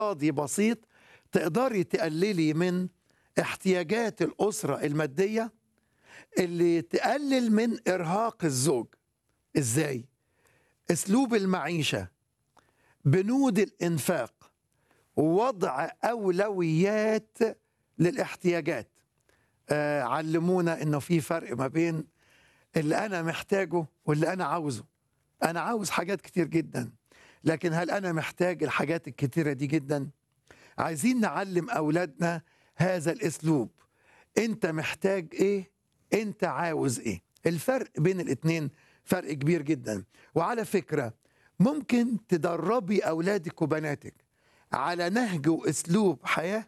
اقتصادي بسيط تقدري تقللي من احتياجات الأسرة المادية اللي تقلل من إرهاق الزوج إزاي؟ أسلوب المعيشة بنود الإنفاق وضع أولويات للاحتياجات آه علمونا إنه في فرق ما بين اللي أنا محتاجه واللي أنا عاوزه أنا عاوز حاجات كتير جدا لكن هل أنا محتاج الحاجات الكتيرة دي جدا؟ عايزين نعلم أولادنا هذا الأسلوب أنت محتاج إيه؟ أنت عاوز إيه؟ الفرق بين الاتنين فرق كبير جدا وعلى فكرة ممكن تدربي أولادك وبناتك على نهج وأسلوب حياة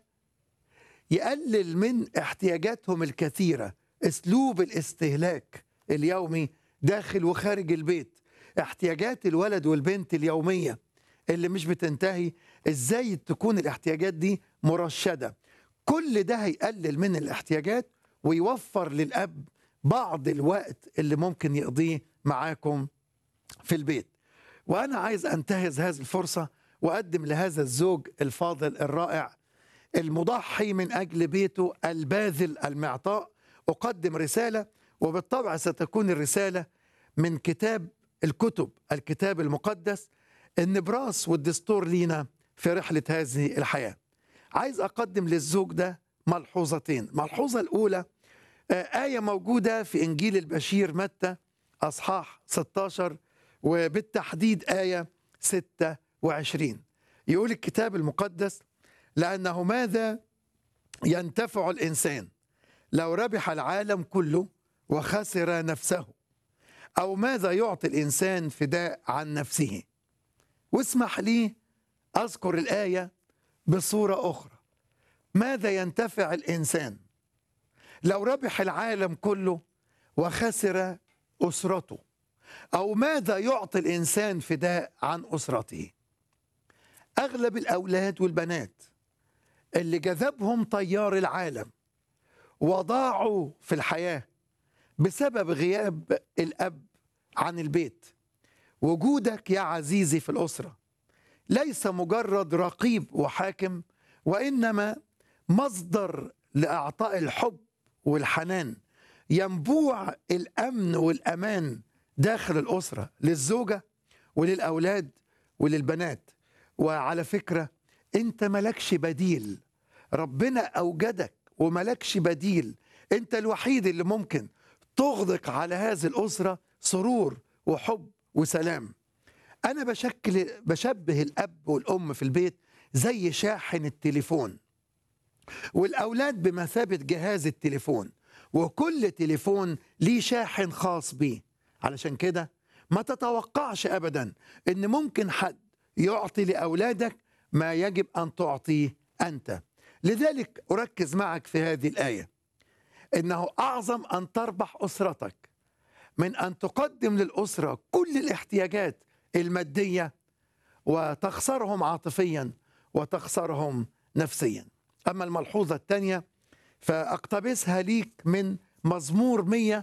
يقلل من احتياجاتهم الكثيرة أسلوب الاستهلاك اليومي داخل وخارج البيت احتياجات الولد والبنت اليومية اللي مش بتنتهي ازاي تكون الاحتياجات دي مرشدة كل ده هيقلل من الاحتياجات ويوفر للأب بعض الوقت اللي ممكن يقضيه معاكم في البيت وأنا عايز أنتهز هذه الفرصة وأقدم لهذا الزوج الفاضل الرائع المضحي من أجل بيته الباذل المعطاء أقدم رسالة وبالطبع ستكون الرسالة من كتاب الكتب الكتاب المقدس النبراس والدستور لينا في رحلة هذه الحياة عايز أقدم للزوج ده ملحوظتين الملحوظة الأولى آية موجودة في إنجيل البشير متى أصحاح 16 وبالتحديد آية 26 يقول الكتاب المقدس لأنه ماذا ينتفع الإنسان لو ربح العالم كله وخسر نفسه أو ماذا يعطي الإنسان فداء عن نفسه واسمح لي أذكر الآية بصورة أخرى ماذا ينتفع الإنسان لو ربح العالم كله وخسر أسرته أو ماذا يعطي الإنسان فداء عن أسرته أغلب الأولاد والبنات اللي جذبهم طيار العالم وضاعوا في الحياة بسبب غياب الأب عن البيت وجودك يا عزيزي في الأسرة ليس مجرد رقيب وحاكم وإنما مصدر لإعطاء الحب والحنان ينبوع الأمن والأمان داخل الأسرة للزوجة وللأولاد وللبنات وعلى فكرة أنت ملكش بديل ربنا أوجدك وملكش بديل أنت الوحيد اللي ممكن تغدق على هذه الأسرة سرور وحب وسلام أنا بشكل بشبه الأب والأم في البيت زي شاحن التليفون والأولاد بمثابة جهاز التليفون وكل تليفون ليه شاحن خاص بيه علشان كده ما تتوقعش أبدا أن ممكن حد يعطي لأولادك ما يجب أن تعطيه أنت لذلك أركز معك في هذه الآية إنه أعظم أن تربح أسرتك من أن تقدم للأسرة كل الاحتياجات المادية وتخسرهم عاطفيا وتخسرهم نفسيا أما الملحوظة الثانية فأقتبسها ليك من مزمور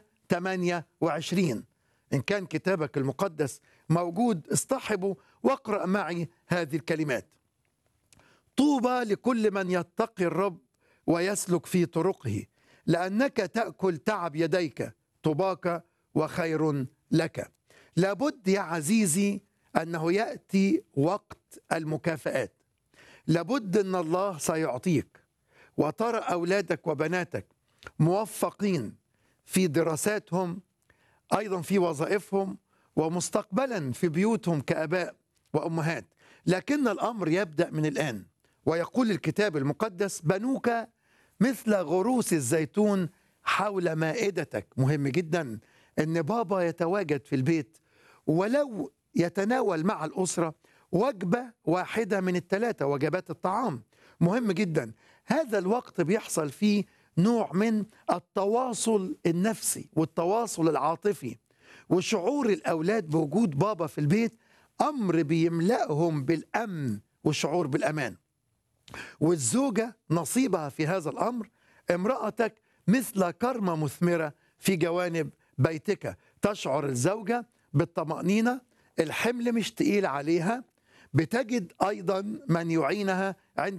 128 إن كان كتابك المقدس موجود اصطحبه واقرأ معي هذه الكلمات طوبى لكل من يتقي الرب ويسلك في طرقه لأنك تأكل تعب يديك طباك وخير لك لابد يا عزيزي أنه يأتي وقت المكافآت لابد أن الله سيعطيك وترى أولادك وبناتك موفقين في دراساتهم أيضا في وظائفهم ومستقبلا في بيوتهم كأباء وأمهات لكن الأمر يبدأ من الآن ويقول الكتاب المقدس بنوك مثل غروس الزيتون حول مائدتك مهم جدا ان بابا يتواجد في البيت ولو يتناول مع الاسره وجبه واحده من الثلاثه وجبات الطعام مهم جدا هذا الوقت بيحصل فيه نوع من التواصل النفسي والتواصل العاطفي وشعور الاولاد بوجود بابا في البيت امر بيملاهم بالامن والشعور بالامان والزوجه نصيبها في هذا الامر امراتك مثل كرمه مثمره في جوانب بيتك تشعر الزوجه بالطمانينه الحمل مش تقيل عليها بتجد ايضا من يعينها